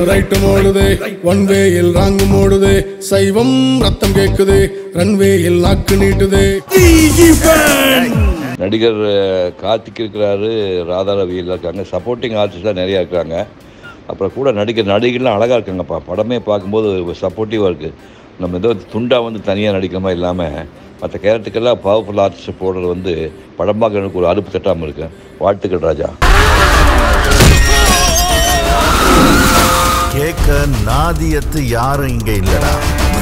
right ஓடுது one வேயில் wrong ஓடுது சைவம் ரத்தம் கேக்குது ரன்வேயில் நாக்கு நீட்டுது நடிகர் அஹ், கார்த்திக் இருக்கிறாரு ராதா ரவி எல்லாம் இருக்காங்க சப்போர்ட்டிங் ஆர்டிஸ்ட்லாம் நிறையா இருக்காங்க அப்புறம் கூட நடிகர் நடிகர்லாம் அழகாக இருக்காங்கப்பா படமே பார்க்கும்போது சப்போர்ட்டிவாக இருக்குது நம்ம ஏதோ துண்டா வந்து தனியாக நடிக்கிற மாதிரி இல்லாமல் மற்ற கேரக்டருக்கெல்லாம் பவர்ஃபுல் ஆர்டிஸ்ட் போடுறது வந்து படம் பார்க்க எனக்கு ஒரு அலுப்பு தட்டாமல் இருக்கு வாழ்த்துக்கள் ராஜா கேட்க நாதியத்து யாரும் இங்க இல்லடா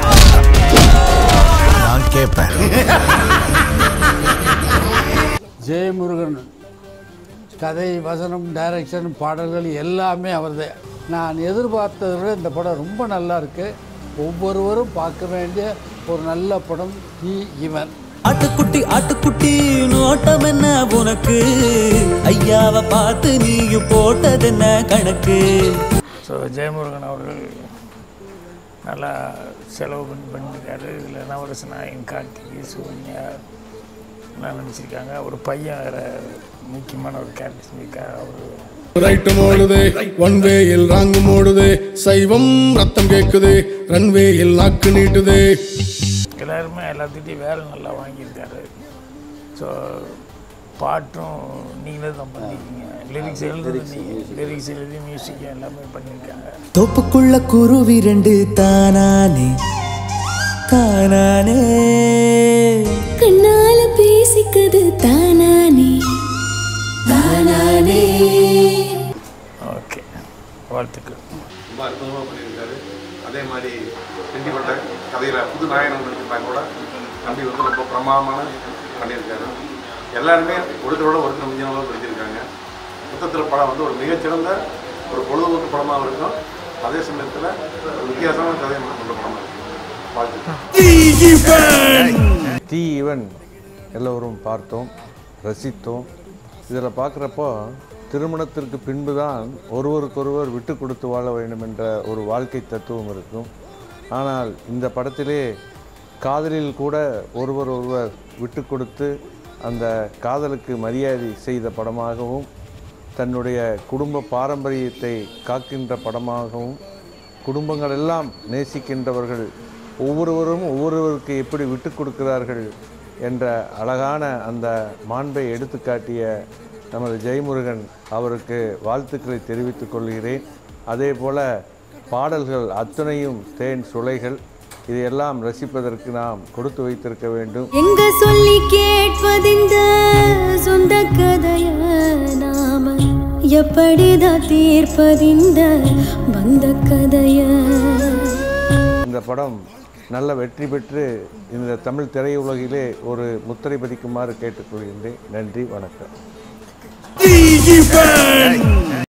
நான் கேட்பேன் ஜெயமுருகன் கதை வசனம் டைரக்ஷன் பாடல்கள் எல்லாமே அவரது நான் எதிர்பார்த்ததை விட இந்த படம் ரொம்ப நல்லா இருக்கு ஒவ்வொருவரும் பார்க்க வேண்டிய ஒரு நல்ல படம் தி இவன் ஆட்டுக்குட்டி ஆட்டுக்குட்டி நோட்டம் என்ன உனக்கு ஐயாவை பார்த்து நீயும் போட்டதென்ன கணக்கு ஸோ ஜெயமுருகன் அவர்கள் நல்லா செலவு பண்ணி பண்ணியிருக்காரு இதில் நவரச நாயகன் கார்த்திகை சூன்யா எல்லாம் நடிச்சிருக்காங்க ஒரு பையன் வேறு முக்கியமான ஒரு கேரக்டர் செஞ்சிருக்காரு அவர் ரைட்டு ஓடுது ஒன் வேயில் ராங்கு ஓடுது சைவம் ரத்தம் கேக்குது ரன்வேயில் நாக்கு நீட்டுது எல்லாருமே எல்லாத்துக்கிட்டையும் வேலை நல்லா வாங்கியிருக்காரு ஸோ பாட்டும் நீங்களே தான் பண்ணியிருக்கீங்க லிரிக்ஸ் எழுதுறது நீங்கள் லிரிக்ஸ் எழுதி மியூசிக் எல்லாமே பண்ணியிருக்காங்க தொப்புக்குள்ள குருவி ரெண்டு தானானே தானானே கண்ணால பேசிக்குது தானானே தானானே ஓகே வாழ்த்துக்கள் ரொம்ப அற்புதமாக பண்ணியிருக்காரு அதே மாதிரி செண்டிப்பட்ட கதையில் புது நாயகன் நடிச்சிருந்தாங்க கூட தம்பி வந்து ரொம்ப பிரமாதமான பண்ணியிருக்காரு எல்லாருமே ஒருத்தரோட ஒருத்தர் முடிஞ்ச அளவு பிடிச்சிருக்காங்க மொத்தத்தில் படம் வந்து ஒரு மிகச்சிறந்த ஒரு பொழுதுபோக்கு படமாகவும் இருக்கும் அதே சமயத்தில் ஒரு வித்தியாசமான கதையை கொண்ட படமாக இருக்கும் வாழ்த்துக்கள் டி ஈவன் எல்லோரும் பார்த்தோம் ரசித்தோம் இதில் பார்க்குறப்போ திருமணத்திற்கு பின்பு தான் ஒருவருக்கொருவர் விட்டு கொடுத்து வாழ வேண்டும் என்ற ஒரு வாழ்க்கை தத்துவம் இருக்கும் ஆனால் இந்த படத்திலே காதலில் கூட ஒருவர் ஒருவர் விட்டு கொடுத்து அந்த காதலுக்கு மரியாதை செய்த படமாகவும் தன்னுடைய குடும்ப பாரம்பரியத்தை காக்கின்ற படமாகவும் குடும்பங்கள் எல்லாம் நேசிக்கின்றவர்கள் ஒவ்வொருவரும் ஒவ்வொருவருக்கு எப்படி விட்டு கொடுக்கிறார்கள் என்ற அழகான அந்த மாண்பை எடுத்துக்காட்டிய நமது ஜெயமுருகன் அவருக்கு வாழ்த்துக்களை தெரிவித்துக் கொள்கிறேன் அதே போல பாடல்கள் அத்தனையும் தேன் சுளைகள் இதையெல்லாம் ரசிப்பதற்கு நாம் கொடுத்து வைத்திருக்க வேண்டும் எங்க சொல்லி கேட்பதிந்த சொந்த கதைய நாம எப்படிதான் தீர்ப்பதிந்த வந்த கதைய இந்த படம் நல்ல வெற்றி பெற்று இந்த தமிழ் திரையுலகிலே ஒரு முத்திரை பதிக்குமாறு கேட்டுக்கொள்கின்றேன் நன்றி வணக்கம்